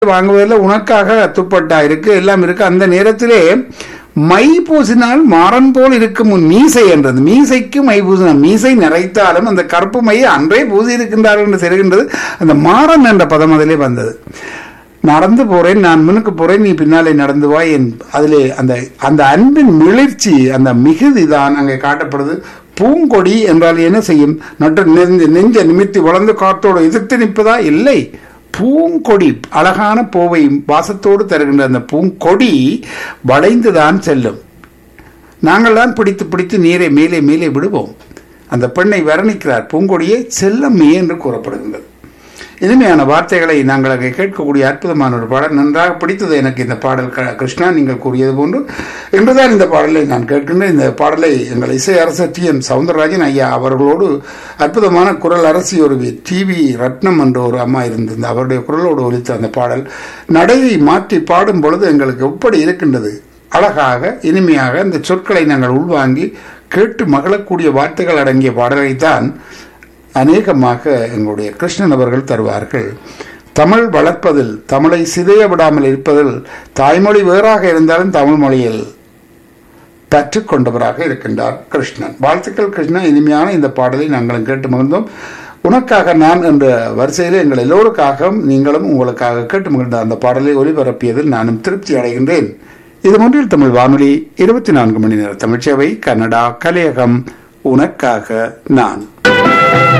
வாங்குவதில் உனக்காக துப்பட்டா இருக்கு எல்லாம் இருக்கு அந்த நேரத்திலே மை பூசினால் மாறன் போல் இருக்கும் உன் மீசை என்றது மீசைக்கு மை பூசினால் மீசை நிறைத்தாலும் அந்த கருப்பு மையை அன்றே பூசி இருக்கின்றார்கள் என்று தெரிகின்றது அந்த மாறன் என்ற பதம் அதிலே வந்தது நடந்து போறேன் நான் முன்னுக்கு போறேன் நீ பின்னாலே நடந்து வா என் அதிலே அந்த அந்த அன்பின் மிளிர்ச்சி அந்த மிகுதி தான் அங்கே காட்டப்படுது பூங்கொடி என்றால் என்ன செய்யும் நட்டு நெஞ்ச நெஞ்ச நிமித்தி வளர்ந்து காத்தோடு எதிர்த்து நிற்பதா இல்லை பூங்கொடி அழகான பூவை வாசத்தோடு தருகின்ற அந்த பூங்கொடி வளைந்துதான் செல்லும் நாங்கள் தான் பிடித்து பிடித்து நீரை மேலே மேலே விடுவோம் அந்த பெண்ணை வர்ணிக்கிறார் பூங்கொடியே செல்லம்மே என்று கூறப்படுகின்றது இனிமையான வார்த்தைகளை நாங்கள் அங்கே கேட்கக்கூடிய அற்புதமான ஒரு பாடல் நன்றாக பிடித்தது எனக்கு இந்த பாடல் க- கிருஷ்ணா நீங்கள் கூறியது போன்று என்றுதான் இந்த பாடலை நான் கேட்கின்றேன் இந்த பாடலை எங்கள் இசை அரசர் டி எம் சவுந்தரராஜன் ஐயா அவர்களோடு அற்புதமான குரல் அரசி ஒரு டிவி ரத்னம் என்ற ஒரு அம்மா இருந்தது அவருடைய குரலோடு ஒலித்த அந்த பாடல் நடையை மாற்றி பாடும் பொழுது எங்களுக்கு எப்படி இருக்கின்றது அழகாக இனிமையாக இந்த சொற்களை நாங்கள் உள்வாங்கி கேட்டு மகிழக்கூடிய வார்த்தைகள் அடங்கிய பாடலைத்தான் அநேகமாக எங்களுடைய கிருஷ்ணன் அவர்கள் தருவார்கள் தமிழ் வளர்ப்பதில் தமிழை சிதைய விடாமல் இருப்பதில் தாய்மொழி வேறாக இருந்தாலும் தமிழ் மொழியில் பற்று கொண்டவராக இருக்கின்றார் கிருஷ்ணன் வாழ்த்துக்கள் கிருஷ்ணன் இனிமையான இந்த பாடலை நாங்களும் கேட்டு மகிழ்ந்தோம் உனக்காக நான் என்ற வரிசையில் எங்கள் எல்லோருக்காகவும் நீங்களும் உங்களுக்காக கேட்டு மகிழ்ந்த அந்த பாடலை ஒலிபரப்பியதில் நானும் திருப்தி அடைகின்றேன் இது ஒன்றில் தமிழ் வானொலி இருபத்தி நான்கு மணி நேர தமிழ்ச்சேவை கன்னடா கலையகம் உனக்காக நான்